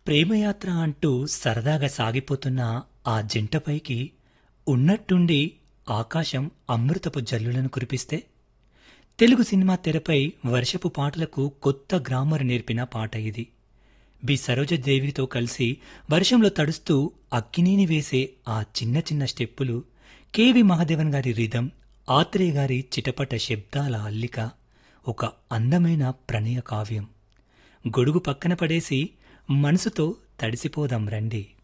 ప్రేమయాత్ర అంటూ సరదాగా సాగిపోతున్న ఆ జంటపైకి ఉన్నట్టుండి ఆకాశం అమృతపు జల్లులను కురిపిస్తే తెలుగు సినిమా తెరపై వర్షపు పాటలకు కొత్త గ్రామర్ నేర్పిన పాట ఇది బి సరోజదేవితో కలిసి వర్షంలో తడుస్తూ అక్కినేని వేసే ఆ చిన్న చిన్న స్టెప్పులు కెవి మహాదేవన్ గారి రిధం ఆత్రేయ గారి చిటపట శబ్దాల అల్లిక ఒక అందమైన ప్రణయ కావ్యం గొడుగు పక్కన పడేసి మనసుతో తడిసిపోదాం రండి